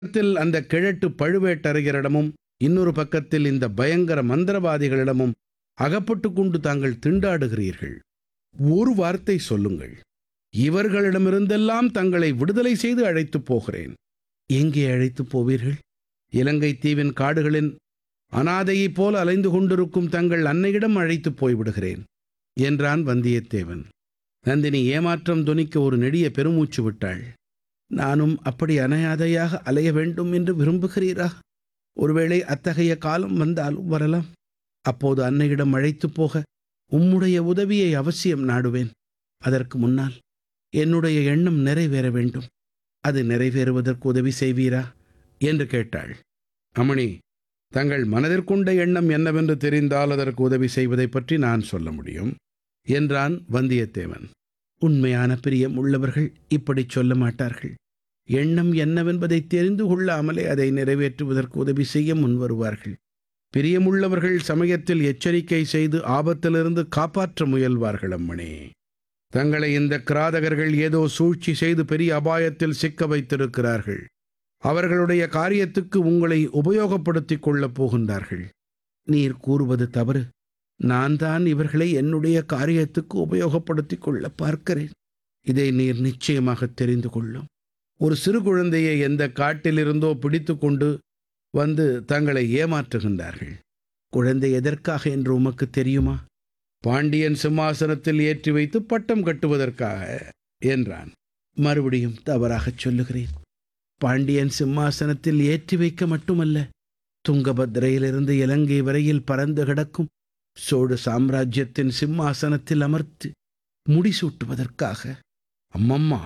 பக்கத்தில் அந்த கிழட்டு பழுவேட்டரையரிடமும் இன்னொரு பக்கத்தில் இந்த பயங்கர மந்திரவாதிகளிடமும் அகப்பட்டு கொண்டு தாங்கள் திண்டாடுகிறீர்கள் ஒரு வார்த்தை சொல்லுங்கள் இவர்களிடமிருந்தெல்லாம் தங்களை விடுதலை செய்து அழைத்துப் போகிறேன் எங்கே அழைத்துப் போவீர்கள் இலங்கை தீவின் காடுகளின் அனாதையைப் போல அலைந்து கொண்டிருக்கும் தங்கள் அன்னையிடம் அழைத்துப் போய்விடுகிறேன் என்றான் வந்தியத்தேவன் நந்தினி ஏமாற்றம் துணிக்க ஒரு நெடிய பெருமூச்சு விட்டாள் நானும் அப்படி அனாதையாக அலைய வேண்டும் என்று விரும்புகிறீரா ஒருவேளை அத்தகைய காலம் வந்தாலும் வரலாம் அப்போது அன்னையிடம் அழைத்துப் போக உம்முடைய உதவியை அவசியம் நாடுவேன் அதற்கு முன்னால் என்னுடைய எண்ணம் நிறைவேற வேண்டும் அது நிறைவேறுவதற்கு உதவி செய்வீரா என்று கேட்டாள் அமணி தங்கள் மனதிற்கொண்ட எண்ணம் என்னவென்று தெரிந்தால் அதற்கு உதவி செய்வதைப் பற்றி நான் சொல்ல முடியும் என்றான் வந்தியத்தேவன் உண்மையான பிரியம் உள்ளவர்கள் இப்படி சொல்ல மாட்டார்கள் எண்ணம் என்னவென்பதை தெரிந்து கொள்ளாமலே அதை நிறைவேற்றுவதற்கு உதவி செய்ய முன்வருவார்கள் பிரியமுள்ளவர்கள் சமயத்தில் எச்சரிக்கை செய்து ஆபத்திலிருந்து காப்பாற்ற முயல்வார்கள் அம்மணி தங்களை இந்த கிராதகர்கள் ஏதோ சூழ்ச்சி செய்து பெரிய அபாயத்தில் சிக்க வைத்திருக்கிறார்கள் அவர்களுடைய காரியத்துக்கு உங்களை உபயோகப்படுத்திக் கொள்ளப் போகின்றார்கள் நீர் கூறுவது தவறு நான் தான் இவர்களை என்னுடைய காரியத்துக்கு உபயோகப்படுத்திக் கொள்ள பார்க்கிறேன் இதை நீர் நிச்சயமாக தெரிந்து கொள்ளும் ஒரு சிறு குழந்தையை எந்த காட்டிலிருந்தோ பிடித்து கொண்டு வந்து தங்களை ஏமாற்றுகின்றார்கள் குழந்தை எதற்காக என்று உமக்கு தெரியுமா பாண்டியன் சிம்மாசனத்தில் ஏற்றி வைத்து பட்டம் கட்டுவதற்காக என்றான் மறுபடியும் தவறாகச் சொல்லுகிறேன் பாண்டியன் சிம்மாசனத்தில் ஏற்றி வைக்க மட்டுமல்ல துங்கபத்ரையிலிருந்து இலங்கை வரையில் பறந்து கிடக்கும் சோழ சாம்ராஜ்யத்தின் சிம்மாசனத்தில் அமர்த்து முடிசூட்டுவதற்காக அம்மம்மா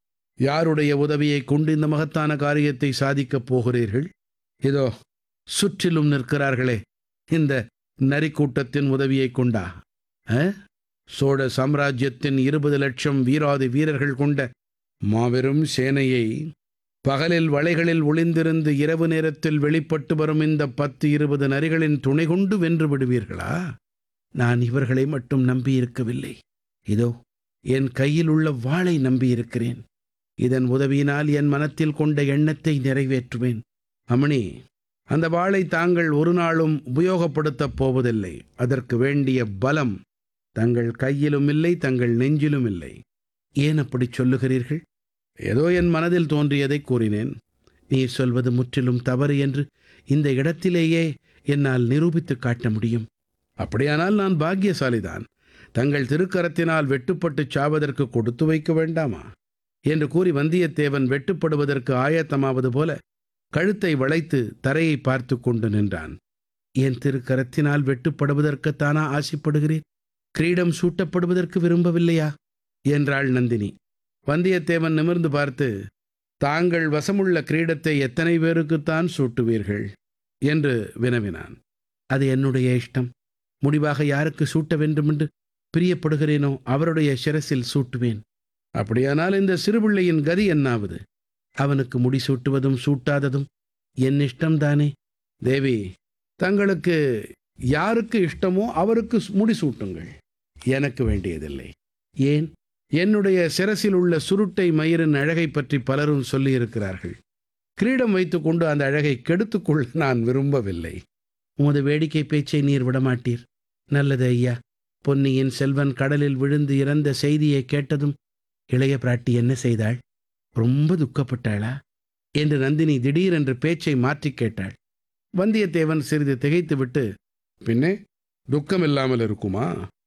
யாருடைய உதவியை கொண்டு இந்த மகத்தான காரியத்தை சாதிக்கப் போகிறீர்கள் இதோ சுற்றிலும் நிற்கிறார்களே இந்த நரிக்கூட்டத்தின் உதவியை கொண்டா அ? சோழ சாம்ராஜ்யத்தின் இருபது லட்சம் வீராதி வீரர்கள் கொண்ட மாபெரும் சேனையை பகலில் வளைகளில் ஒளிந்திருந்து இரவு நேரத்தில் வெளிப்பட்டு வரும் இந்த பத்து இருபது நரிகளின் துணை கொண்டு வென்று விடுவீர்களா நான் இவர்களை மட்டும் நம்பியிருக்கவில்லை இதோ என் கையில் உள்ள வாளை நம்பியிருக்கிறேன் இதன் உதவியினால் என் மனத்தில் கொண்ட எண்ணத்தை நிறைவேற்றுவேன் அமணி அந்த வாளை தாங்கள் ஒரு நாளும் உபயோகப்படுத்தப் போவதில்லை அதற்கு வேண்டிய பலம் தங்கள் கையிலும் இல்லை தங்கள் நெஞ்சிலும் இல்லை ஏன் அப்படி சொல்லுகிறீர்கள் ஏதோ என் மனதில் தோன்றியதை கூறினேன் நீர் சொல்வது முற்றிலும் தவறு என்று இந்த இடத்திலேயே என்னால் நிரூபித்துக் காட்ட முடியும் அப்படியானால் நான் பாக்கியசாலிதான் தங்கள் திருக்கரத்தினால் வெட்டுப்பட்டுச் சாவதற்கு கொடுத்து வைக்க வேண்டாமா என்று கூறி வந்தியத்தேவன் வெட்டுப்படுவதற்கு ஆயத்தமாவது போல கழுத்தை வளைத்து தரையை பார்த்து கொண்டு நின்றான் என் திருக்கரத்தினால் வெட்டுப்படுவதற்குத்தானா ஆசைப்படுகிறேன் கிரீடம் சூட்டப்படுவதற்கு விரும்பவில்லையா என்றாள் நந்தினி வந்தியத்தேவன் நிமிர்ந்து பார்த்து தாங்கள் வசமுள்ள கிரீடத்தை எத்தனை பேருக்குத்தான் சூட்டுவீர்கள் என்று வினவினான் அது என்னுடைய இஷ்டம் முடிவாக யாருக்கு சூட்ட வேண்டுமென்று பிரியப்படுகிறேனோ அவருடைய சிரசில் சூட்டுவேன் அப்படியானால் இந்த சிறுபிள்ளையின் கதி என்னாவது அவனுக்கு முடி சூட்டுவதும் சூட்டாததும் என் இஷ்டம்தானே தேவி தங்களுக்கு யாருக்கு இஷ்டமோ அவருக்கு முடி சூட்டுங்கள் எனக்கு வேண்டியதில்லை ஏன் என்னுடைய சிரசில் உள்ள சுருட்டை மயிரின் அழகை பற்றி பலரும் சொல்லியிருக்கிறார்கள் கிரீடம் வைத்துக்கொண்டு அந்த அழகை கெடுத்துக்கொள்ள நான் விரும்பவில்லை உமது வேடிக்கை பேச்சை நீர் விடமாட்டீர் நல்லது ஐயா பொன்னியின் செல்வன் கடலில் விழுந்து இறந்த செய்தியை கேட்டதும் இளைய பிராட்டி என்ன செய்தாள் ரொம்ப துக்கப்பட்டாளா என்று நந்தினி திடீரென்று பேச்சை மாற்றிக் கேட்டாள் வந்தியத்தேவன் சிறிது திகைத்துவிட்டு பின்னே துக்கம் இல்லாமல் இருக்குமா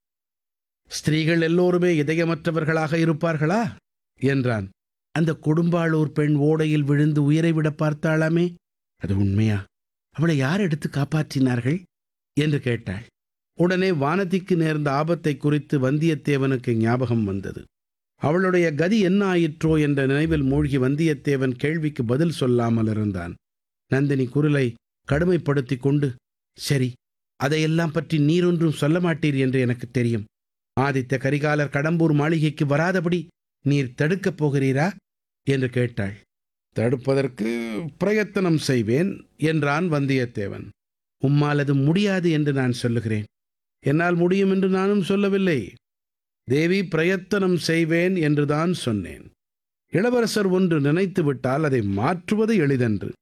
ஸ்திரீகள் எல்லோருமே இதயமற்றவர்களாக இருப்பார்களா என்றான் அந்த கொடும்பாளூர் பெண் ஓடையில் விழுந்து உயிரை விட பார்த்தாளாமே அது உண்மையா அவளை யார் எடுத்து காப்பாற்றினார்கள் என்று கேட்டாள் உடனே வானதிக்கு நேர்ந்த ஆபத்தை குறித்து வந்தியத்தேவனுக்கு ஞாபகம் வந்தது அவளுடைய கதி என்ன ஆயிற்றோ என்ற நினைவில் மூழ்கி வந்தியத்தேவன் கேள்விக்கு பதில் சொல்லாமல் இருந்தான் நந்தினி குரலை கடுமைப்படுத்திக் கொண்டு சரி அதையெல்லாம் பற்றி நீரொன்றும் சொல்ல மாட்டீர் என்று எனக்கு தெரியும் ஆதித்த கரிகாலர் கடம்பூர் மாளிகைக்கு வராதபடி நீர் தடுக்கப் போகிறீரா என்று கேட்டாள் தடுப்பதற்கு பிரயத்தனம் செய்வேன் என்றான் வந்தியத்தேவன் உம்மால் அது முடியாது என்று நான் சொல்லுகிறேன் என்னால் முடியும் என்று நானும் சொல்லவில்லை தேவி பிரயத்தனம் செய்வேன் என்றுதான் சொன்னேன் இளவரசர் ஒன்று நினைத்து விட்டால் அதை மாற்றுவது எளிதன்று